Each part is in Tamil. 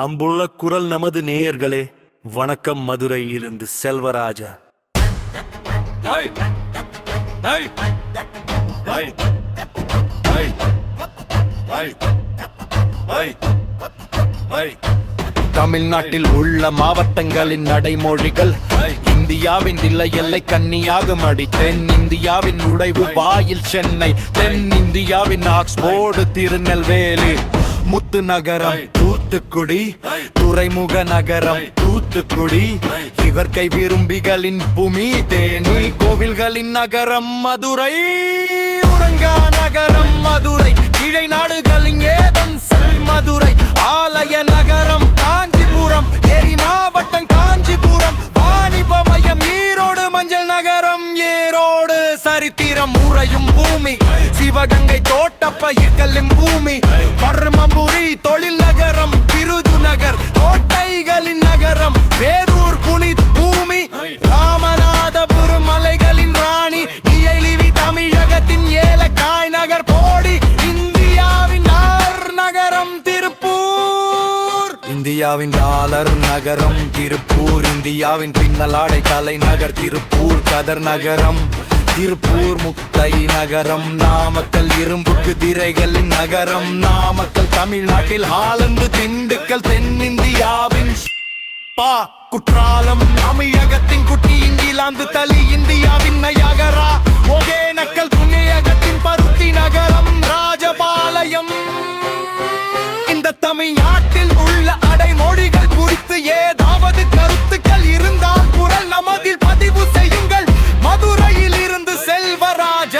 அம்புள்ள குரல் நமது நேயர்களே வணக்கம் மதுரையிலிருந்து Selvaraja Hey! Hey! Hey! Hey! Hey! Hey! Hey! தமிழ்நாட்டில் உள்ள மாவட்டங்களின் நடைமொழிகள் இந்தியாவின் இல்லை எல்லை கன்னியாகும் அடி தென் இந்தியாவின் நுழைவு வாயில் சென்னை தென் இந்தியாவின் ஆக்ஸ்போர்டு திருநெல்வேலி முத்து நகரம் தூத்துக்குடி துறைமுக நகரம் தூத்துக்குடி இவர்க்கை விரும்பிகளின் பூமி தேனி கோவில்களின் நகரம் மதுரை உறங்கா நகரம் மதுரை கீழை நாடுகளின் ஏதன் செல் மதுரை ஆலய நகரம் காஞ்சிபுரம் ஏரி மாவட்டம் காஞ்சிபுரம் வாணிப மையம் ஈரோடு மஞ்சள் நகரம் ஏரோடு சரித்திரம் உறையும் பூமி சிவகங்கை தோட்டப்பயிர்களின் பூமி பர்மபுரி தொழில் நகரம் விருதுநகர் கோட்டைகளின் நகரம் வேலூர் புனித் பூமி ராமநாதபுரம் மலைகளின் ராணி இயலிவி தமிழகத்தின் ஏலக்காய் நகர் போடி இந்தியாவின் ஆர் நகரம் திருப்பூர் இந்தியாவின் டாலர் நகரம் திருப்பூர் இந்தியாவின் பின்னலாடை தலைநகர் திருப்பூர் கதர் நகரம் திருப்பூர் முத்தை நகரம் நாமக்கல் இரும்புக்கு திரைகளின் நகரம் நாமக்கல் தமிழ்நாட்டில் ஆலந்து திண்டுக்கல் தென்னிந்தியாவின் பா குற்றாலம் தமிழகத்தின் குட்டி இங்கிலாந்து தலி இந்தியாவின் நயகரா ஒகேனக்கல் புண்ணியகத்தின் பருத்தி நகரம் ராஜபாளையம் இந்த தமிழ்நாட்டில் உள்ள அடைமொழிகள் குறித்து ஏதாவது கருத்துக்கள் இருந்தால் குரல் நமதில் பதிவு செய்யுங்கள் மதுரையில் இருந்து செல்வராஜ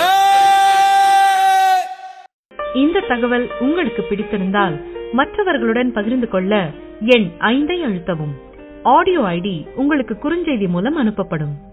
இந்த தகவல் உங்களுக்கு பிடித்திருந்தால் மற்றவர்களுடன் பகிர்ந்து கொள்ள எண் ஐந்தை அழுத்தவும் ஆடியோ ஐடி உங்களுக்கு குறுஞ்செய்தி மூலம் அனுப்பப்படும்